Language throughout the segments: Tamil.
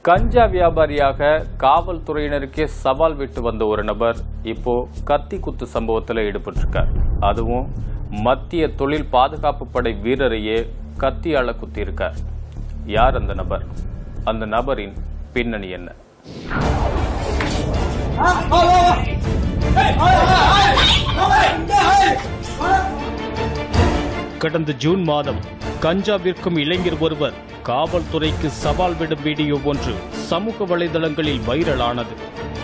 கஞ்சா வியாபாரியாக காவல்துறையினருக்கே சவால் விட்டு வந்த ஒரு நபர் இப்போ கத்தி குத்து சம்பவத்தில் ஈடுபட்டிருக்கார் அதுவும் மத்திய தொழில் பாதுகாப்பு படை வீரரையே கத்தியால குத்தியிருக்கார் யார் அந்த நபர் அந்த நபரின் பின்னணி என்ன கடந்த ஜூன் மாதம் கஞ்சா விற்கும் இளைஞர் ஒருவர் காவல்துறைக்கு சவால் விடும் வீடியோ ஒன்று சமூக வலைதளங்களில் வைரலானது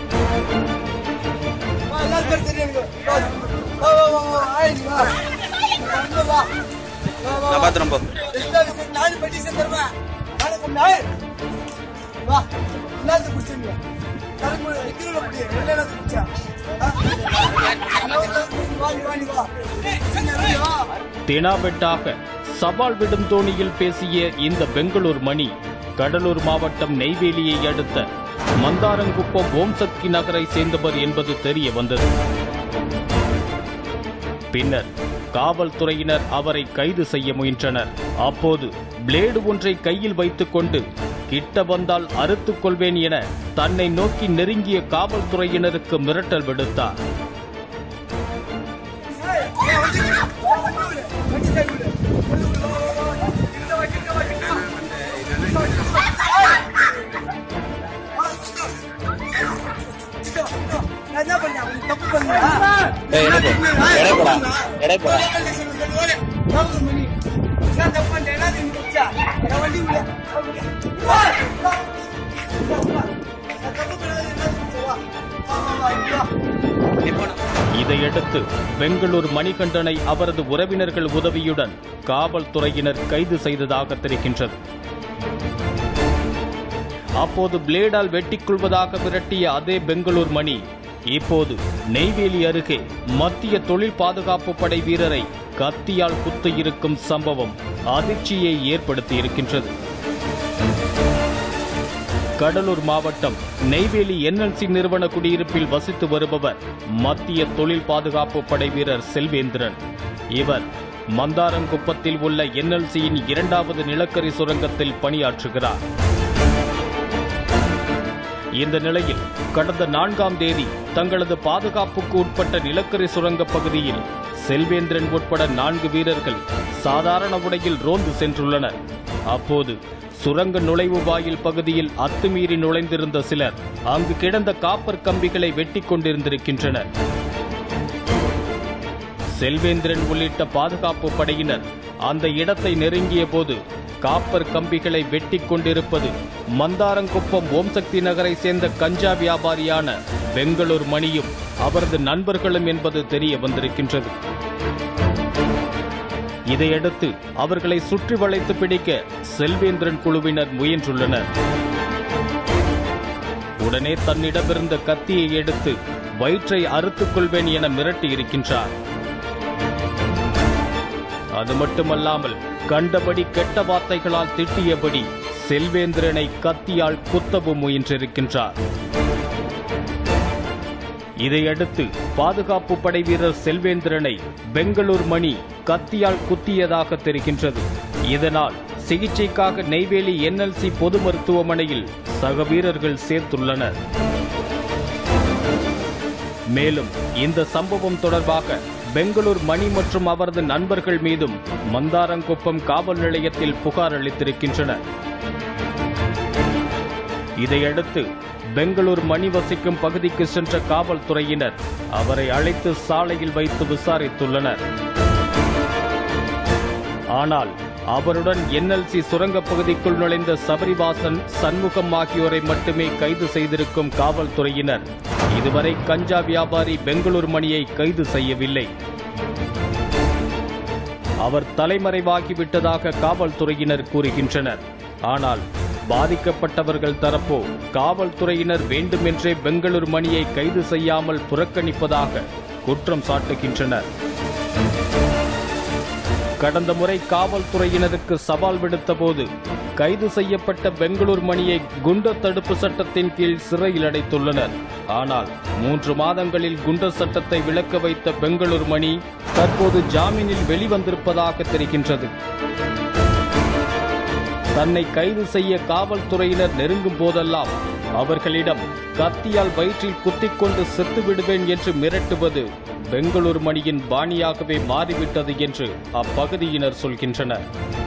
எல்லாரும் பேர் தெரியும் எனக்கு. வா, வா, வா, வா, ஆயிடுச்சு, வா. வந்து வா. வா, வா, நான் வா. பாத்துறேன் போ எல்லா விஷயம் நானும் petition தருவேன். நானும் கொண்டு ஆயி. வா. எல்லாத்தையும் பிடிச்சிருங்க. கரும்பு, இக்கிரில பிடி. வெள்ளை எல்லாத்தையும் பிடிச்சா. ஆ? வா, நீ வா, நீ வா. சரி, வா. தெனாவெட்டாக சவால் விடும் தோணியில் பேசிய இந்த பெங்களூர் மணி கடலூர் மாவட்டம் நெய்வேலியை அடுத்த மந்தாரங்குப்பம் ஓம் சக்தி நகரை சேர்ந்தவர் என்பது தெரிய வந்தது பின்னர் காவல்துறையினர் அவரை கைது செய்ய முயன்றனர் அப்போது பிளேடு ஒன்றை கையில் வைத்துக்கொண்டு கிட்ட வந்தால் அறுத்துக் கொள்வேன் என தன்னை நோக்கி நெருங்கிய காவல்துறையினருக்கு மிரட்டல் விடுத்தார் ஏய், ஏய், வண்டி விடு. வண்டி விடு. வண்டி சைடு விடு. வண்டி விடு. வா, வா, வா, வா. கிட்ட வா, கிட்ட வா, கிட்ட வா. கிட்ட வா, கிட்ட வா. ஏய். வா, கிட்ட வா. கிட்ட வா, கிட்ட வா. நான் என்ன பண்ணேன்? உனக்கு தப்பு பண்ணேன். ஏய், எடை போ. எடை போடா. எடை போடா. நான் தப்பு பண்ணிட்டேன். என்ன நீ குடிச்சா? என் வண்டி விடு. வா, வா. வா, வா. நான் தப்பு பண்ணாத என்ன குடிச்சா? வா. வா, வா, வா, இங்க வா. இப்போ நான் இதையடுத்து பெங்களூர் மணிகண்டனை அவரது உறவினர்கள் உதவியுடன் காவல்துறையினர் கைது செய்ததாக தெரிகின்றது அப்போது பிளேடால் வெட்டிக் கொள்வதாக விரட்டிய அதே பெங்களூர் மணி இப்போது நெய்வேலி அருகே மத்திய தொழில் பாதுகாப்பு படை வீரரை கத்தியால் குத்தியிருக்கும் சம்பவம் அதிர்ச்சியை ஏற்படுத்தியிருக்கின்றது கடலூர் மாவட்டம் நெய்வேலி என்எல்சி நிறுவன குடியிருப்பில் வசித்து வருபவர் மத்திய தொழில் பாதுகாப்பு படை வீரர் செல்வேந்திரன் இவர் மந்தாரங்குப்பத்தில் உள்ள என்எல்சியின் இரண்டாவது நிலக்கரி சுரங்கத்தில் பணியாற்றுகிறார் இந்த நிலையில் கடந்த நான்காம் தேதி தங்களது பாதுகாப்புக்கு உட்பட்ட நிலக்கரி சுரங்க பகுதியில் செல்வேந்திரன் உட்பட நான்கு வீரர்கள் சாதாரண உடையில் ரோந்து சென்றுள்ளனர் அப்போது சுரங்க நுழைவு வாயில் பகுதியில் அத்துமீறி நுழைந்திருந்த சிலர் அங்கு கிடந்த காப்பர் கம்பிகளை வெட்டிக் கொண்டிருந்திருக்கின்றனர் செல்வேந்திரன் உள்ளிட்ட பாதுகாப்பு படையினர் அந்த இடத்தை நெருங்கிய போது காப்பர் கம்பிகளை வெட்டிக் கொண்டிருப்பது மந்தாரங்குப்பம் ஓம் சக்தி நகரை சேர்ந்த கஞ்சா வியாபாரியான பெங்களூர் மணியும் அவரது நண்பர்களும் என்பது தெரிய வந்திருக்கின்றது இதையடுத்து அவர்களை சுற்றி வளைத்து பிடிக்க செல்வேந்திரன் குழுவினர் முயன்றுள்ளனர் உடனே தன்னிடமிருந்த கத்தியை எடுத்து வயிற்றை அறுத்துக் கொள்வேன் என மிரட்டி இருக்கின்றார் அது மட்டுமல்லாமல் கண்டபடி கெட்ட வார்த்தைகளால் திட்டியபடி செல்வேந்திரனை கத்தியால் குத்தவும் முயன்றிருக்கின்றார் இதையடுத்து பாதுகாப்பு படை வீரர் செல்வேந்திரனை பெங்களூர் மணி கத்தியால் குத்தியதாக தெரிகின்றது இதனால் சிகிச்சைக்காக நெய்வேலி என்எல்சி பொது மருத்துவமனையில் சக வீரர்கள் சேர்த்துள்ளனர் மேலும் இந்த சம்பவம் தொடர்பாக பெங்களூர் மணி மற்றும் அவரது நண்பர்கள் மீதும் மந்தாரங்குப்பம் காவல் நிலையத்தில் புகார் அளித்திருக்கின்றனர் இதையடுத்து பெங்களூர் மணி வசிக்கும் பகுதிக்கு சென்ற காவல்துறையினர் அவரை அழைத்து சாலையில் வைத்து விசாரித்துள்ளனர் ஆனால் அவருடன் என்எல்சி சுரங்கப் பகுதிக்குள் நுழைந்த சபரிவாசன் சண்முகம் ஆகியோரை மட்டுமே கைது செய்திருக்கும் காவல்துறையினர் இதுவரை கஞ்சா வியாபாரி பெங்களூர் மணியை கைது செய்யவில்லை அவர் தலைமறைவாகிவிட்டதாக காவல்துறையினர் கூறுகின்றனர் ஆனால் பாதிக்கப்பட்டவர்கள் தரப்போ காவல்துறையினர் வேண்டுமென்றே பெங்களூர் மணியை கைது செய்யாமல் புறக்கணிப்பதாக குற்றம் சாட்டுகின்றனர் கடந்த முறை காவல்துறையினருக்கு சவால் விடுத்தபோது கைது செய்யப்பட்ட பெங்களூர் மணியை குண்டர் தடுப்பு சட்டத்தின் கீழ் சிறையில் அடைத்துள்ளனர் ஆனால் மூன்று மாதங்களில் குண்டர் சட்டத்தை விலக்க வைத்த பெங்களூர் மணி தற்போது ஜாமீனில் வெளிவந்திருப்பதாக தெரிகின்றது தன்னை கைது செய்ய காவல்துறையினர் நெருங்கும் போதெல்லாம் அவர்களிடம் கத்தியால் வயிற்றில் குத்திக்கொண்டு செத்து விடுவேன் என்று மிரட்டுவது பெங்களூரு மணியின் பாணியாகவே மாறிவிட்டது என்று அப்பகுதியினர் சொல்கின்றனர்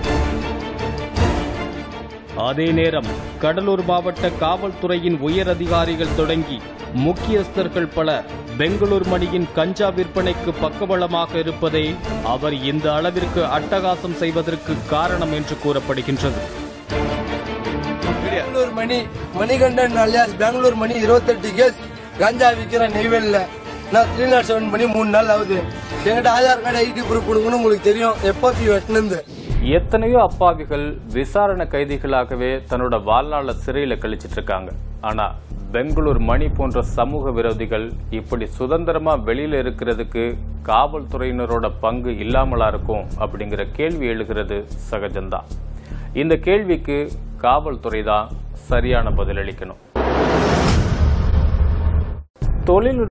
அதே நேரம் கடலூர் மாவட்ட காவல்துறையின் உயர் அதிகாரிகள் தொடங்கி முக்கியஸ்தர்கள் பலர் பெங்களூர் மணியின் கஞ்சா விற்பனைக்கு பக்கபலமாக இருப்பதே அவர் இந்த அளவிற்கு அட்டகாசம் செய்வதற்கு காரணம் என்று கூறப்படுகின்றது பெங்களூர் மணி மணிகண்டன் அலியாஸ் பெங்களூர் மணி இருபத்தெட்டு கேஸ் கஞ்சா விற்கிற நெய்வேலியில் நான் த்ரீ நாட் செவன் பண்ணி மூணு நாள் ஆகுது என்கிட்ட ஆதார் கார்டு ஐடி ப்ரூஃப் கொடுக்கணும் உங்களுக்கு தெரியும் எப்போ வெட்டினது எத்தனையோ அப்பாவிகள் விசாரணை கைதிகளாகவே தன்னோட வாழ்நாள சிறையில கழிச்சிட்டு இருக்காங்க ஆனா பெங்களூர் மணி போன்ற சமூக விரோதிகள் இப்படி சுதந்திரமா வெளியில இருக்கிறதுக்கு காவல்துறையினரோட பங்கு இல்லாமலா இருக்கும் அப்படிங்கிற கேள்வி எழுகிறது சகஜம்தான் இந்த கேள்விக்கு காவல்துறை தான் சரியான பதிலளிக்கணும் தொழில்